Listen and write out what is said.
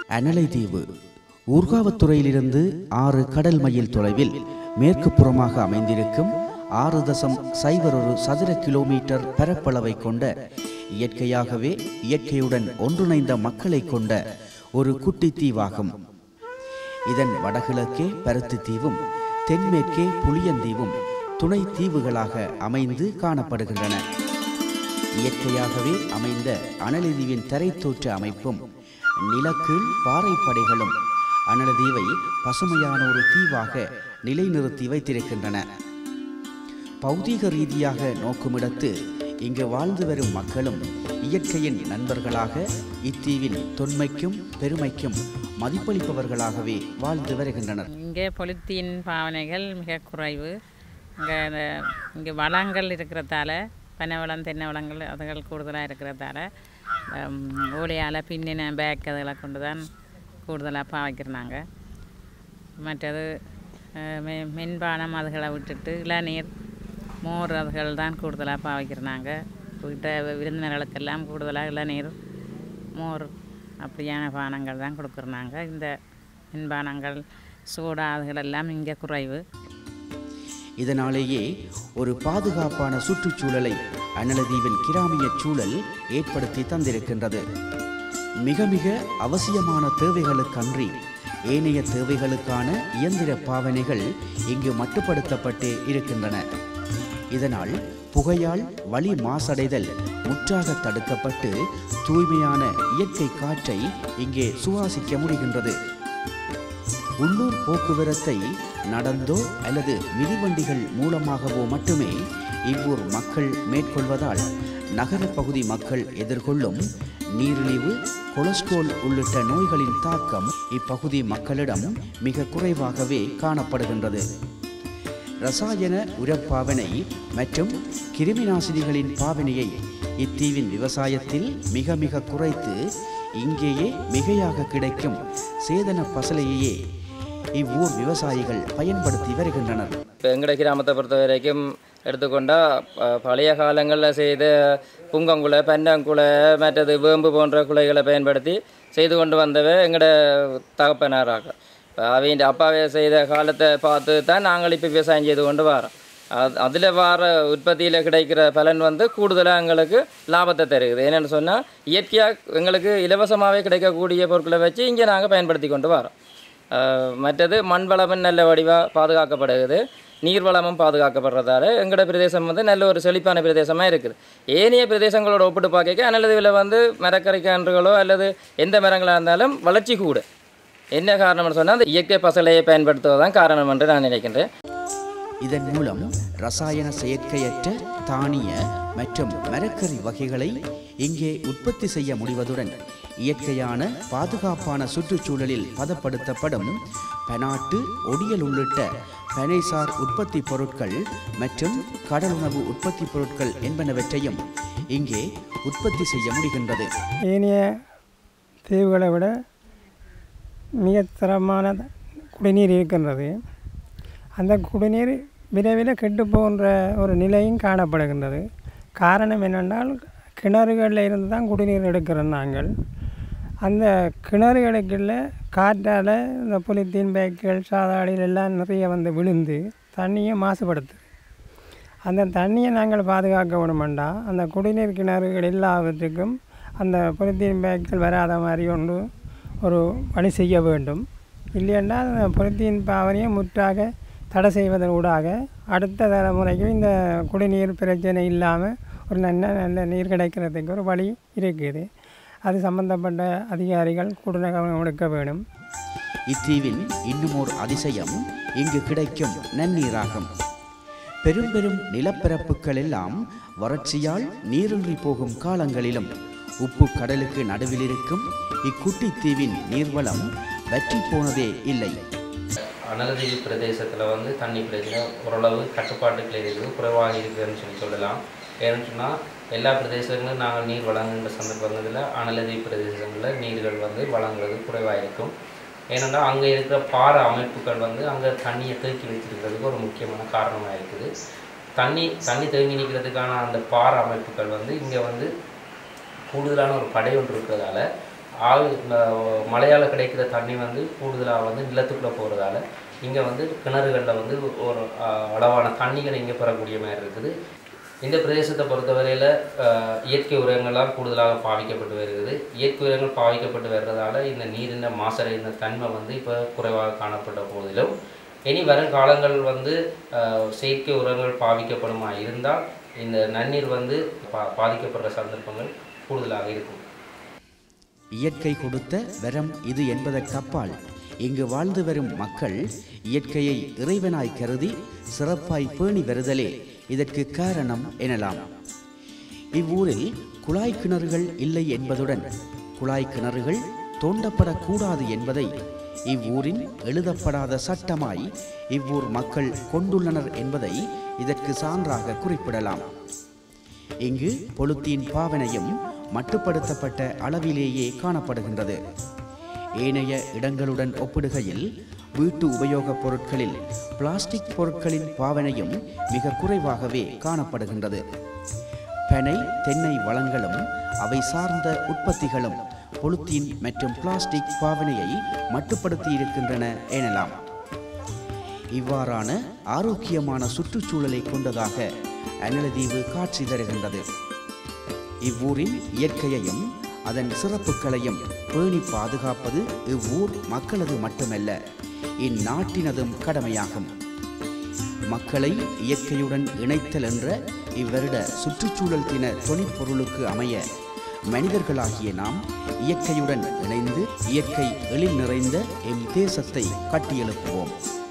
அனலை தீவு ஊர்காவத்துறையிலிருந்து ஆறு கடல் மைல் தொலைவில் மேற்கு புறமாக அமைந்திருக்கும் ஆறு தசம் சைபர் ஒரு சதுர கிலோமீட்டர் பரப்பளவை கொண்ட இயற்கையாகவே இயற்கையுடன் ஒன்றிணைந்த மக்களை கொண்ட ஒரு குட்டி தீவாகும் இதன் வடகிழக்கே பருத்தி தீவும் தென்மேற்கே புளியந்தீவும் துணை தீவுகளாக அமைந்து காணப்படுகின்றன இயற்கையாகவே அமைந்த அனலதீவின் தரைத்தோற்ற அமைப்பும் நிலக்கீழ் பாறைப்படைகளும் அனலதீவை பசுமையான ஒரு தீவாக நிலைநிறுத்தி வைத்திருக்கின்றன பௌதீக ரீதியாக நோக்குமிடத்து இங்கு வாழ்ந்து வரும் மக்களும் இயற்கையின் நண்பர்களாக இத்தீவின் தொன்மைக்கும் பெருமைக்கும் மதிப்பளிப்பவர்களாகவே வாழ்ந்து வருகின்றனர் இங்கே பொலித்தீன் பாவனைகள் மிக குறைவு இங்கே இந்த இங்கே வளங்கள் இருக்கிறதால பனைவளம் தென்னை வளங்கள் அதுகள் கூடுதலாக இருக்கிறதால ஓலையால் பின்னின பேக் அதுகளை கொண்டு தான் கூடுதலாக பாவிக்கிறாங்க மற்றது அஹ், மெ மென்பானம் அதுகளை விட்டுட்டு இளநீர் மோர் அதுகள் தான் கூடுதலாக பாவிக்கிறாங்க வீட்டை விருந்தினர்களுக்கெல்லாம் கூடுதலாக இளநீர் மோர் அப்படியான பானங்கள் தான் கொடுக்குறாங்க இந்த மின்பானங்கள் சோடா அதுகள் எல்லாம் இங்கே குறைவு இதனாலேயே ஒரு பாதுகாப்பான சுற்றுச்சூழலை அனலதீவின் கிராமிய சூழல் ஏற்படுத்தி தந்திருக்கின்றது மிக மிக அவசியமான தேவைகளுக்கன்றி ஏனைய தேவைகளுக்கான இயந்திர பாவனைகள் இங்கு மட்டுப்படுத்தப்பட்டு இருக்கின்றன இதனால் புகையால் வளி மாசடைதல் முற்றாக தடுக்கப்பட்டு தூய்மையான இயற்கை காற்றை இங்கே சுவாசிக்க முடிகின்றது உள்ளூர் போக்குவரத்தை நடந்தோ அல்லது மிதிவண்டிகள் மூலமாகவோ மட்டுமே இவ்வூர் மக்கள் மேற்கொள்வதால் நகர பகுதி மக்கள் எதிர்கொள்ளும் நீரிழிவு கொலஸ்ட்ரால் உள்ளிட்ட நோய்களின் தாக்கம் இப்பகுதி மக்களிடம் மிக குறைவாகவே காணப்படுகின்றது ரசாயன உரப்பாவனை மற்றும் கிருமிநாசினிகளின் பாவனையை இத்தீவின் விவசாயத்தில் மிக மிக குறைத்து இங்கேயே மிகையாக கிடைக்கும் சேதன பசலையையே இவ்வூர் விவசாயிகள் பயன்படுத்தி வருகின்றனர் இப்போ எங்கட கிராமத்தை பொறுத்த வரைக்கும் எடுத்துக்கொண்டால் பழைய காலங்களில் செய்த புங்கங்குலை பென்னங்குலை மற்றது வேம்பு போன்ற குலைகளை பயன்படுத்தி செய்து கொண்டு வந்தவை எங்கட தகப்பனாராக அவங்க அப்பாவே செய்த காலத்தை பார்த்து தான் நாங்கள் இப்போ விவசாயம் செய்து கொண்டு வரோம் அது அதில் வர உற்பத்தியில் கிடைக்கிற பலன் வந்து கூடுதலாக எங்களுக்கு லாபத்தை தருகுது என்னென்னு சொன்னால் இயற்கையாக எங்களுக்கு இலவசமாகவே கிடைக்கக்கூடிய பொருட்களை வச்சு இங்கே நாங்கள் பயன்படுத்தி கொண்டு வரோம் ஆஹ் மற்றது மண் வளமும் நல்ல வடிவாக பாதுகாக்கப்படுகிறது நீர் வளமும் பாதுகாக்கப்படுறதால எங்களோட பிரதேசம் வந்து நல்ல ஒரு செழிப்பான பிரதேசமாக இருக்குது ஏனைய பிரதேசங்களோட ஒப்பிட்டு பார்க்க அனலதுவில் வந்து மரக்கறி கன்றுகளோ அல்லது எந்த மரங்களாக இருந்தாலும் வளர்ச்சி கூட என்ன காரணம்னு சொன்னால் அந்த இயற்கை பசலையை பயன்படுத்துவதுதான் காரணம் என்று நான் நினைக்கின்றேன் இதன் மூலம் ரசாயன செயற்கையற்ற தானிய மற்றும் மரக்கறி வகைகளை இங்கே உற்பத்தி செய்ய முடிவதுடன் இயற்கையான பாதுகாப்பான சுற்றுச்சூழலில் பதப்படுத்தப்படும் பெனாட்டு ஒடியல் உள்ளிட்ட பனைசார் உற்பத்தி பொருட்கள் மற்றும் கடலுணவு உற்பத்தி பொருட்கள் என்பனவற்றையும் இங்கே உற்பத்தி செய்ய முடிகின்றது ஏனைய தீவுகளை விட மிக தரமான குடிநீர் இருக்கின்றது அந்த குடிநீர் விரைவில் கெட்டு போகின்ற ஒரு நிலையும் காணப்படுகின்றது காரணம் என்னென்றால் கிணறுகளில் இருந்து தான் குடிநீர் எடுக்கிறோம் நாங்கள் அந்த கிணறுகளுக்குள்ள காற்றால் இந்த புலித்தீன் பேக்கள் சாதாடிகள் எல்லாம் நிறைய வந்து விழுந்து தண்ணியை மாசுபடுத்துது அந்த தண்ணியை நாங்கள் பாதுகாக்க வேணுமெண்டா அந்த குடிநீர் கிணறுகள் எல்லாவற்றுக்கும் அந்த பொலித்தீன் பேக்கள் வராத மாதிரி ஒன்று ஒரு வழி செய்ய வேண்டும் இல்லையென்னா அந்த பொலித்தீன் பாவனையை முற்றாக தடை செய்வதன் ஊடாக அடுத்த தலைமுறைக்கு இந்த குடிநீர் பிரச்சனை இல்லாமல் ஒரு நல்ல நல்ல நீர் கிடைக்கிறதுக்கு ஒரு வழி இருக்குது அது சம்பந்தப்பட்ட அதிகாரிகள் கூடுதல் கவனம் எடுக்க வேணும் இத்தீவின் இன்னும் ஒரு அதிசயம் இங்கு கிடைக்கும் நன்னீராகும் பெரும் பெரும் நிலப்பரப்புகள் எல்லாம் வறட்சியால் நீரின்றி போகும் காலங்களிலும் உப்பு கடலுக்கு நடுவில் இருக்கும் இக்குட்டி தீவின் நீர்வளம் வற்றி போனதே இல்லை அனலதீவு பிரதேசத்தில் வந்து தண்ணி பிரச்சனை ஓரளவு கட்டுப்பாட்டுக்குள்ள இருக்குது குறைவாக இருக்குதுன்னு சொல்லி சொல்லலாம் ஏன்னு சொன்னால் எல்லா பிரதேசங்களும் நாங்கள் நீர் வழங்குகின்ற சந்தர்ப்பங்களில் அனலதீவு பிரதேசங்களில் நீர்கள் வந்து வழங்குறது குறைவாக இருக்கும் ஏனென்றால் அங்கே இருக்கிற பாறை அமைப்புகள் வந்து அங்கே தண்ணியை தேக்கி வச்சிருக்கிறதுக்கு ஒரு முக்கியமான காரணமாக இருக்குது தண்ணி தண்ணி தேங்கி நிற்கிறதுக்கான அந்த பாறை அமைப்புகள் வந்து இங்கே வந்து கூடுதலான ஒரு படை ஒன்று இருக்கிறதால ஆள் அஹ், மழையால் கிடைக்கிற தண்ணி வந்து கூடுதலாக வந்து நிலத்துக்குள்ளே போகிறதால இங்கே வந்து கிணறுகளில் வந்து ஒரு அஹ், அளவான தண்ணிகளை இங்கே பெறக்கூடிய மாதிரி இருக்குது இந்த பிரதேசத்தை பொறுத்தவரையில் இயற்கை உரங்கள்லாம் கூடுதலாக பாவிக்கப்பட்டு வருகிறது இயற்கை உரங்கள் பாவிக்கப்பட்டு வர்றதால இந்த நீரின் மாசடைந்த தன்மை வந்து இப்போ குறைவாக காணப்பட்ட போதிலும் இனி வரும் காலங்கள் வந்து அஹ், செயற்கை உரங்கள் பாவிக்கப்படுமா இருந்தால் இந்த நன்னீர் வந்து பா பாதிக்கப்படுற சந்தர்ப்பங்கள் கூடுதலாக இருக்கும் இயற்கை கொடுத்த வரம் இது என்பதற்கப்பால் இங்கு வாழ்ந்து வரும் மக்கள் இயற்கையை இறைவனாய் கருதி சிறப்பாய் பேணி வருதலே இதற்கு காரணம் எனலாம் இவ்வூரில் குழாய் கிணறுகள் இல்லை என்பதுடன் குழாய் கிணறுகள் தோண்டப்படக்கூடாது என்பதை இவ்வூரின் எழுதப்படாத சட்டமாய் இவ்வூர் மக்கள் கொண்டுள்ளனர் என்பதை இதற்கு சான்றாக குறிப்பிடலாம் இங்கு பொலுத்தீன் பாவனையும் மட்டுப்படுத்தப்பட்ட அளவிலேயே காணப்படுகின்றது ஏனைய இடங்களுடன் ஒப்பிடுகையில் வீட்டு உபயோகப் பொருட்களில் பிளாஸ்டிக் பொருட்களின் பாவனையும் மிக குறைவாகவே காணப்படுகின்றது பனை தென்னை வளங்களும் அவை சார்ந்த உற்பத்திகளும் பொலுத்தீன் மற்றும் பிளாஸ்டிக் பாவனையை மட்டுப்படுத்தி இருக்கின்றன எனலாம் இவ்வாறான ஆரோக்கியமான சுற்றுச்சூழலை கொண்டதாக அனலதீவு காட்சி தருகின்றது இவ்வூரின் இயற்கையையும் அதன் சிறப்புகளையும் பேணி பாதுகாப்பது இவ்வூர் மக்களது மட்டுமல்ல இந்நாட்டினதும் கடமையாகும் மக்களை இயற்கையுடன் இணைத்தல் என்ற இவ்வருட சுற்றுச்சூழல் தின தொனிப்பொருளுக்கு அமைய மனிதர்களாகிய நாம் இயற்கையுடன் இணைந்து இயற்கை எழில் நிறைந்த எம் தேசத்தை கட்டியெழுப்புவோம்